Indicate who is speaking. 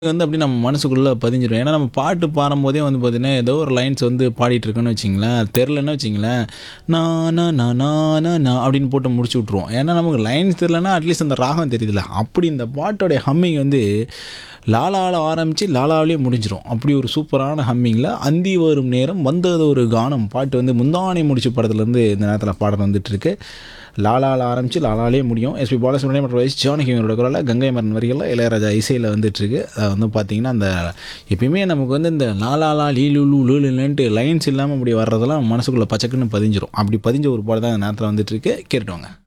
Speaker 1: வந்து அப்படியே நம்ம மனசுக்குள்ளே பதிஞ்சிரும் ஏன்னா நம்ம பாட்டு பாடும்போதே வந்து பார்த்தீங்கன்னா ஏதோ ஒரு லைன்ஸ் வந்து பாடிட்டு இருக்கோன்னு வச்சிங்களேன் தெரிலன்னு வச்சிங்களேன் நான் நான் நான் நான் நான் நான் அப்படின்னு போட்டு முடிச்சு விட்ருவோம் ஏன்னா நமக்கு லைன்ஸ் தெரிலனா அட்லீஸ்ட் அந்த ராகம் தெரியுதுல்ல அப்படி இந்த பாட்டோடைய ஹம்மிங் வந்து லாலாவில் ஆரம்பித்து லாலாவிலே முடிஞ்சிரும் அப்படி ஒரு சூப்பரான ஹம்மிங்கில் அந்தி வரும் நேரம் வந்தது ஒரு கானம் பாட்டு வந்து முந்தானை முடிச்சு படத்துலேருந்து இந்த நேரத்தில் பாடல் வந்துட்டு இருக்கு லாலாவில் ஆரம்பித்து லாலாலே முடியும் எஸ்பி பாலசுப்ரமணியம் மற்றும் வைஸ் ஜானகியோட குரலில் கங்கை மரன் வரிகளில் இளையராஜா இசையில் வந்துட்டுருக்கு அது வந்து பார்த்திங்கன்னா அந்த எப்பயுமே நமக்கு வந்து இந்த லாலாலா லீலுலு லூலுன்ட்டு லைன்ஸ் இல்லாமல் அப்படி வர்றதெல்லாம் மனசுக்குள்ளே பச்சக்குன்னு பதிஞ்சிரும் அப்படி பதிஞ்ச ஒரு பாடம் தான் இந்த நேரத்தில் வந்துட்டுருக்கு கேட்டுவாங்க